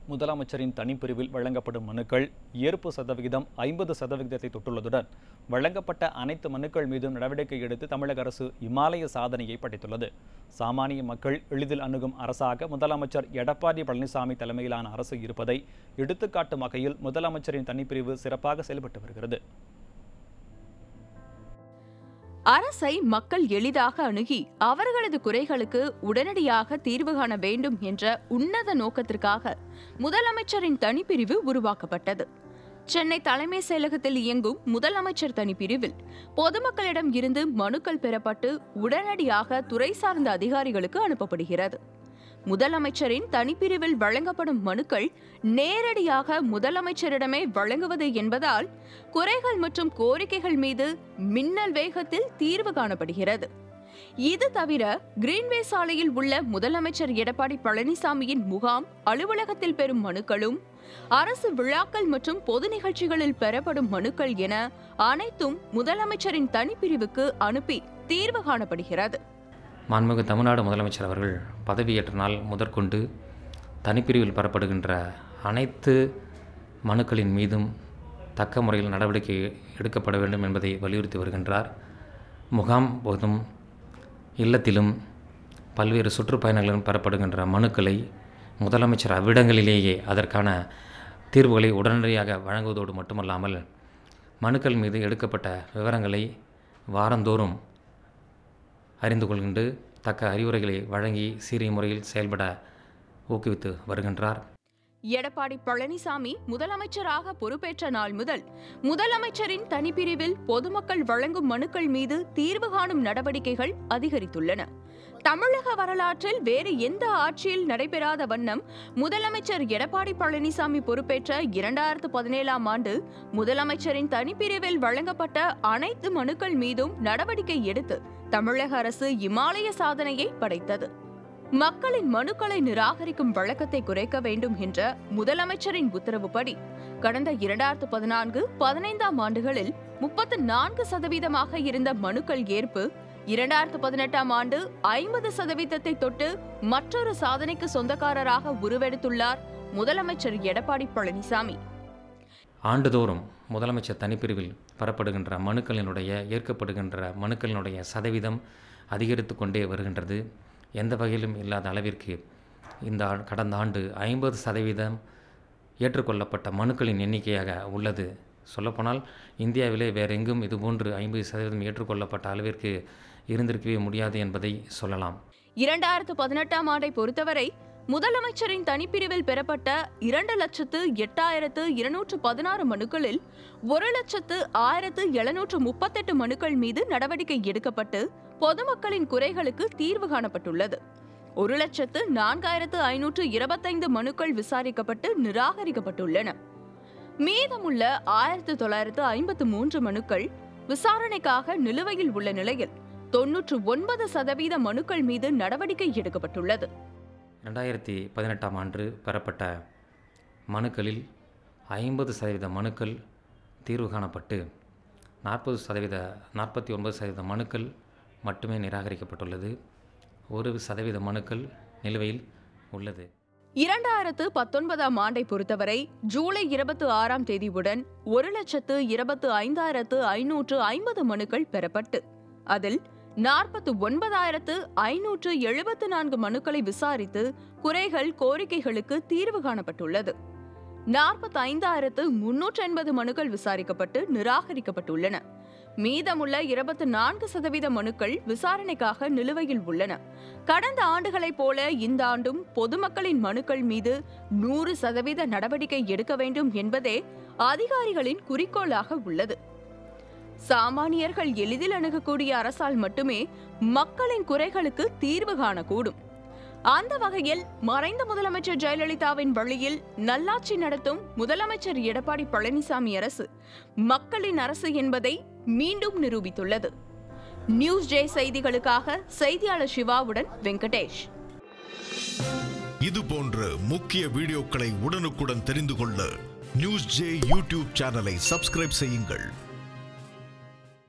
முதலமைச்சரின் தனிப்பிரிவில் வழங்கப்படும் மனுக்கள் ஏற்பு சதவிகிதம் ஐம்பது சதவிகிதத்தை தொட்டுள்ளதுடன் வழங்கப்பட்ட அனைத்து மனுக்கள் மீதும் நடவடிக்கை எடுத்து தமிழக அரசு இமாலய சாதனையை படைத்துள்ளது சாமானிய மக்கள் எளிதில் அணுகும் அரசாக முதலமைச்சர் எடப்பாடி பழனிசாமி தலைமையிலான அரசு இருப்பதை எடுத்துக்காட்டும் வகையில் முதலமைச்சரின் தனிப்பிரிவு சிறப்பாக செயல்பட்டு வருகிறது அரசை மக்கள் எளிதாக அணுகி அவர்களது குறைகளுக்கு உடனடியாக தீர்வு காண வேண்டும் என்ற உன்னத நோக்கத்திற்காக முதலமைச்சரின் தனிப்பிரிவு உருவாக்கப்பட்டது சென்னை தலைமை செயலகத்தில் இயங்கும் முதலமைச்சர் தனிப்பிரிவில் பொதுமக்களிடம் இருந்து மனுக்கள் பெறப்பட்டு உடனடியாக துறை சார்ந்த அதிகாரிகளுக்கு அனுப்பப்படுகிறது முதலமைச்சரின் தனிப்பிரிவில் வழங்கப்படும் மனுக்கள் நேரடியாக முதலமைச்சரிடமே வழங்குவது என்பதால் குறைகள் மற்றும் கோரிக்கைகள் மீது மின்னல் வேகத்தில் தீர்வு காணப்படுகிறது இது தவிர கிரீன்வே சாலையில் உள்ள முதலமைச்சர் எடப்பாடி பழனிசாமியின் முகாம் அலுவலகத்தில் பெறும் மனுக்களும் அரசு விழாக்கள் மற்றும் பொது நிகழ்ச்சிகளில் பெறப்படும் மனுக்கள் என அனைத்தும் முதலமைச்சரின் தனிப்பிரிவுக்கு அனுப்பி தீர்வு காணப்படுகிறது மாண்புமிகு தமிழ்நாடு முதலமைச்சர் அவர்கள் பதவியேற்ற நாள் முதற்கொண்டு தனிப்பிரிவில் பெறப்படுகின்ற அனைத்து மனுக்களின் மீதும் தக்க முறையில் நடவடிக்கை எடுக்கப்பட வேண்டும் என்பதை வலியுறுத்தி வருகின்றார் முகாம் போதும் இல்லத்திலும் பல்வேறு சுற்றுப்பயணங்களிலும் பெறப்படுகின்ற மனுக்களை முதலமைச்சர் அவ்விடங்களிலேயே அதற்கான தீர்வுகளை உடனடியாக வழங்குவதோடு மட்டுமல்லாமல் மனுக்கள் மீது எடுக்கப்பட்ட விவரங்களை வாரந்தோறும் அறிந்து கொள்கின்ற தக்க அறிவுரைகளை வழங்கி சீரிய முறையில் செயல்பட ஊக்குவித்து வருகின்றார் எடப்பாடி பழனிசாமி முதலமைச்சராக பொறுப்பேற்ற நாள் முதல் முதலமைச்சரின் தனிப்பிரிவில் பொதுமக்கள் வழங்கும் மனுக்கள் மீது தீர்வு காணும் நடவடிக்கைகள் அதிகரித்துள்ளன தமிழக வரலாற்றில் வேறு எந்த ஆட்சியில் நடைபெறாத வண்ணம் முதலமைச்சர் எடப்பாடி பழனிசாமி பொறுப்பேற்ற இரண்டாயிரத்து பதினேழாம் ஆண்டு முதலமைச்சரின் தனிப்பிரிவில் வழங்கப்பட்ட அனைத்து மனுக்கள் மீதும் நடவடிக்கை எடுத்து தமிழக அரசு இமாலய சாதனையை படைத்தது மக்களின் மனுக்களை நிராகரிக்கும் வழக்கத்தை குறைக்க வேண்டும் என்ற முதலமைச்சரின் உத்தரவுப்படி கடந்த இரண்டாயிரத்து பதினான்கு பதினைந்தாம் ஆண்டுகளில் முப்பத்து நான்கு சதவீதமாக இருந்த மனுக்கள் ஏற்பு இரண்டாயிரத்து பதினெட்டாம் ஆண்டு ஐம்பது சதவீதத்தை தொட்டு மற்றொரு சாதனைக்கு சொந்தக்காரராக உருவெடுத்துள்ளார் முதலமைச்சர் எடப்பாடி பழனிசாமி ஆண்டுதோறும் முதலமைச்சர் தனிப்பிரிவில் பெறப்படுகின்ற மனுக்களினுடைய ஏற்கப்படுகின்ற மனுக்களினுடைய சதவீதம் அதிகரித்து கொண்டே வருகின்றது எந்த வகையிலும் இல்லாத அளவிற்கு இந்த ஆ- கடந்த ஆண்டு ஐம்பது சதவீதம் ஏற்றுக்கொள்ளப்பட்ட மனுக்களின் எண்ணிக்கையாக உள்ளது சொல்லப்போனால் இந்தியாவிலே வேறெங்கும் இதுபோன்று ஐம்பது சதவீதம் ஏற்றுக்கொள்ளப்பட்ட அளவிற்கு இருந்திருக்கவே முடியாது என்பதை சொல்லலாம் இரண்டாயிரத்து பதினெட்டாம் ஆண்டை பொறுத்தவரை முதலமைச்சரின் தனிப்பிரிவில் பெறப்பட்ட இரண்டு லட்சத்து எட்டாயிரத்து இருநூற்று பதினாறு மனுக்களில் ஒரு லட்சத்து ஆயிரத்து எழுநூற்று முப்பத்தெட்டு மனுக்கள் மீது நடவடிக்கை எடுக்கப்பட்டு பொதுமக்களின் குறைகளுக்கு தீர்வு காணப்பட்டுள்ளது ஒரு லட்சத்து நான்காயிரத்து ஐநூற்று இருபத்தைந்து மனுக்கள் விசாரிக்கப்பட்டு நிராகரிக்கப்பட்டுள்ளன மீதமுள்ள ஆயிரத்து தொள்ளாயிரத்து ஐம்பத்து மூன்று மனுக்கள் விசாரணைக்காக நிலுவையில் உள்ள நிலையில் தொன்னூற்று ஒன்பது சதவீத மனுக்கள் மீது நடவடிக்கை எடுக்கப்பட்டுள்ளது ரெண்டாயிரத்தி பதினெட்டாம் ஆண்டு பெறப்பட்ட மனுக்களில் ஐம்பது சதவீத மனுக்கள் தீர்வு காணப்பட்டு நாற்பது சதவீத நாற்பத்தி ஒன்பது சதவீத மனுக்கள் மட்டுமே நிராகரிக்கப்பட்டுள்ளது ஒரு சதவீத மனுக்கள் நிலுவையில் உள்ளது இரண்டாயிரத்து பத்தொன்பதாம் ஆண்டை பொறுத்தவரை ஜூலை இருபத்தி ஆறாம் தேதியுடன் ஒரு லட்சத்து இருபத்து ஐந்தாயிரத்து ஐநூற்று ஐம்பது மனுக்கள் பெறப்பட்டு அதில் நாற்பத்து ஒன்பதாயிரத்து ஐநூற்று எழுபத்து நான்கு மனுக்களை விசாரித்து குறைகள் கோரிக்கைகளுக்கு தீர்வு காணப்பட்டுள்ளது நாற்பத்தி ஐந்தாயிரத்து முன்னூற்று எண்பது மனுக்கள் விசாரிக்கப்பட்டு நிராகரிக்கப்பட்டுள்ளன மீதமுள்ள இருபத்தி நான்கு சதவீத மனுக்கள் விசாரணைக்காக நிலுவையில் உள்ளன கடந்த ஆண்டுகளைப் போல இந்த ஆண்டும் பொதுமக்களின் மனுக்கள் மீது நூறு சதவீத நடவடிக்கை எடுக்க வேண்டும் என்பதே அதிகாரிகளின் குறிக்கோளாக உள்ளது சாமானியர்கள் எளிதில் அணுகக்கூடிய அரசால் மட்டுமே மக்களின் குறைகளுக்கு தீர்வு காணக்கூடும் அந்த வகையில் மறைந்த முதலமைச்சர் ஜெயலலிதாவின் வழியில் நல்லாட்சி நடத்தும் முதலமைச்சர் எடப்பாடி பழனிசாமி அரசு மக்களின் அரசு என்பதை மீண்டும் நிரூபித்துள்ளது நியூஸ் ஜே செய்திகளுக்காக செய்தியாளர் சிவாவுடன் வெங்கடேஷ் இது போன்ற முக்கிய வீடியோக்களை உடனுக்குடன் தெரிந்து கொள்ள நியூஸ் ஜே யூடியூப் சேனலை சப்ஸ்கிரைப் செய்யுங்கள்